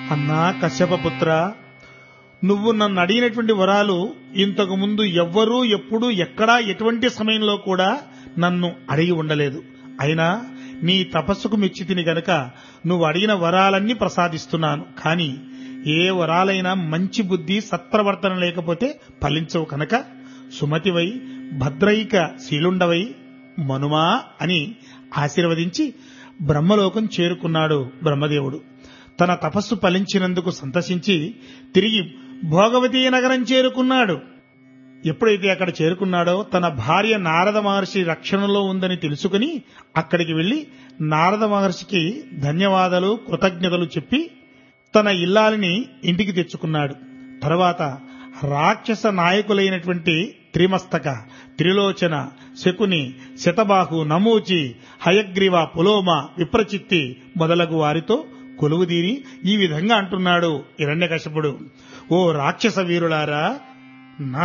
అన్నా కశ్యపపుత్ర నువ్వు నన్ను అడిగినటువంటి వరాలు ఇంతకు ముందు ఎవ్వరూ ఎప్పుడు ఎక్కడా ఎటువంటి సమయంలో కూడా నన్ను అడిగి ఉండలేదు అయినా నీ తపస్సుకు మెచ్చి తిని గనక నువ్వు అడిగిన వరాలన్నీ ప్రసాదిస్తున్నాను కాని ఏ వరాలైనా మంచి బుద్ధి సత్ప్రవర్తన లేకపోతే ఫలించవు కనుక సుమతివై భద్రైక శీలుండవై మనుమా అని ఆశీర్వదించి బ్రహ్మలోకం చేరుకున్నాడు బ్రహ్మదేవుడు తన తపస్సు ఫలించినందుకు సంతసించి తిరిగి భోగవతీ నగరం చేరుకున్నాడు ఎప్పుడైతే అక్కడ చేరుకున్నాడో తన భార్య నారద మహర్షి రక్షణలో ఉందని తెలుసుకుని అక్కడికి వెళ్లి నారద మహర్షికి ధన్యవాదాలు కృతజ్ఞతలు చెప్పి తన ఇల్లాలిని ఇంటికి తెచ్చుకున్నాడు తర్వాత రాక్షస నాయకులైనటువంటి త్రిమస్తక త్రిలోచన శకుని శతబాహు నమూచి హయగ్రీవ పులోమ విప్రచిత్తి మొదలగు వారితో కొలువుదీరి ఈ విధంగా అంటున్నాడు హిరణ్యకశపుడు ఓ రాక్షస వీరులారా నా